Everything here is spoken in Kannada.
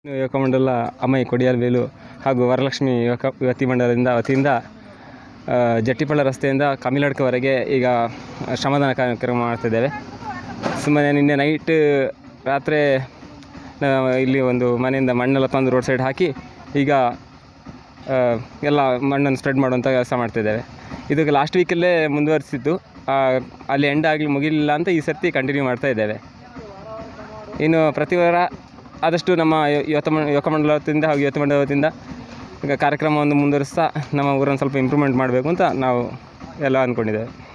ಯುವಕ ಮಂಡಲ ಅಮ್ಮೈ ಕೊಡಿಯಾಲ್ಬೇಲು ಹಾಗೂ ವರಲಕ್ಷ್ಮಿ ಯುವಕ ಯುವತಿ ಮಂಡಲದಿಂದ ವತಿಯಿಂದ ಆ, ಜಟ್ಟಿಪಳ್ಳ ರಸ್ತೆಯಿಂದ ಕಮಿಲಡ್ಕವರೆಗೆ ಈಗ ಶ್ರಮದಾನ ಕಾರ್ಯಕ್ರಮ ಮಾಡ್ತಿದ್ದೇವೆ ಸುಮ್ಮನೆ ನಿನ್ನೆ ನೈಟ್ ರಾತ್ರಿ ನಾವು ಇಲ್ಲಿ ಒಂದು ಮನೆಯಿಂದ ಮಣ್ಣೆಲ್ಲ ತಂದು ರೋಡ್ ಸೈಡ್ ಹಾಕಿ ಈಗ ಆ, ಎಲ್ಲ ಮಣ್ಣನ್ನು ಸ್ಪ್ರೆಡ್ ಮಾಡುವಂಥ ಕೆಲಸ ಮಾಡ್ತಿದ್ದೇವೆ ಇದಕ್ಕೆ ಲಾಸ್ಟ್ ವೀಕಲ್ಲೇ ಮುಂದುವರಿಸಿದ್ದು ಆ, ಅಲ್ಲಿ ಎಂಡ್ ಆಗಲಿ ಮುಗಿಲಿಲ್ಲ ಅಂತ ಈ ಸರ್ತಿ ಕಂಟಿನ್ಯೂ ಮಾಡ್ತಾ ಇದ್ದೇವೆ ಇನ್ನು ಪ್ರತಿ ವಾರ ಆದಷ್ಟು ನಮ್ಮ ಯು- ಯುವತ ಮ ಯುವಕ ಮಂಡಲ ವತಿಯಿಂದ ಹಾಗೂ ಯುವತಿ ಮಂಡಲ ವತಿಯಿಂದ ಈಗ ಕಾರ್ಯಕ್ರಮವನ್ನು ಮುಂದುವರಿಸ್ತಾ ನಮ್ಮ ಊರನ್ನು ಸ್ವಲ್ಪ ಇಂಪ್ರೂವ್ಮೆಂಟ್ ಮಾಡಬೇಕು ಅಂತ ನಾವು ಎಲ್ಲ ಅಂದ್ಕೊಂಡಿದ್ದೇವೆ